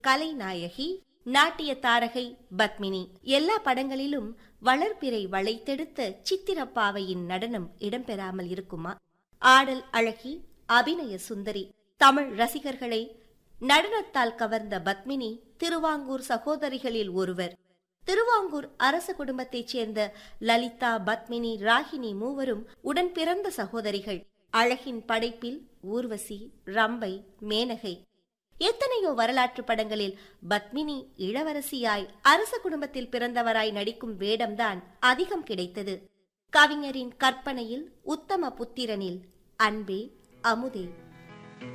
கலைநாயகி நாட்டிய தாரகை பத்மினி எல்லா படங்களிலும் வளர்பிறை வளைத்தெடுத்த சித்திரப்பாவையின் நடனம் இடம்பெறாமல் இருக்குமா ஆடல் அழகி அபிநய சுந்தரி தமிழ் ரசிகர்களை நடனத்தால் கவர்ந்த பத்மினி திருவாங்கூர் சகோதரிகளில் ஒருவர் திருவாங்கூர் அரச குடும்பத்தைச் சேர்ந்த லலிதா பத்மினி ராகினி மூவரும் உடன் பிறந்த சகோதரிகள் அழகின் படைப்பில் ஊர்வசி ரம்பை மேனகை எத்தனையோ வரலாற்று படங்களில் பத்மினி இளவரசியாய் அரச குடும்பத்தில் பிறந்தவராய் நடிக்கும் வேடம்தான் அதிகம் கிடைத்தது கவிஞரின் கற்பனையில் உத்தம புத்திரனில் அன்பே அமுதே